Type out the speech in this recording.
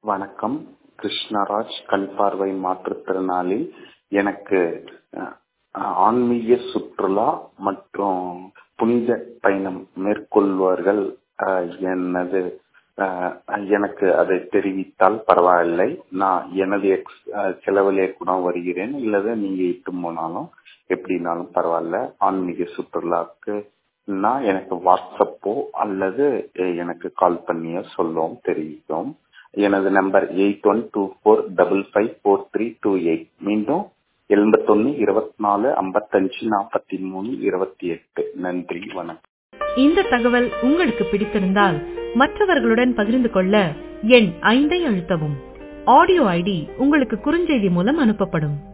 வணக்கம் கிருஷ்ணராஜ் கண் பார்வை மாற்றுத்திறனாளி எனக்கு அஹ், ஆன்மீக சுற்றுலா மற்றும் புனித பயணம் மேற்கொள்வார்கள் அஹ், எனது அஹ், எனக்கு அதை தெரிவித்தால் பரவாயில்லை நான் எனது எக்ஸ் அஹ், செலவிலே கூட வருகிறேன் இல்லது நீங்க இட்டு போனாலும் எப்படினாலும் பரவாயில்ல ஆன்மீக சுற்றுலாவுக்கு நான் எனக்கு வாட்ஸ்அப்போ அல்லது அஹ், எனக்கு கால் பண்ணியோ சொல்லவும் தெரிவிக்கும் எனது number eight one two four double five four three two eight மீண்டும் எண்பத்தொன்னு இருபத்தி நாலு ஐம்பத்தஞ்சு நாற்பத்தி மூணு இருபத்தி எட்டு நன்றி வணக்கம் இந்த தகவல் உங்களுக்கு பிடித்திருந்தால் மற்றவர்களுடன் பகிர்ந்து கொள்ள எண் ஐந்தை அழுத்தவும் ஆடியோ ஐடி உங்களுக்கு குறுஞ்செய்தி மூலம் அனுப்பப்படும்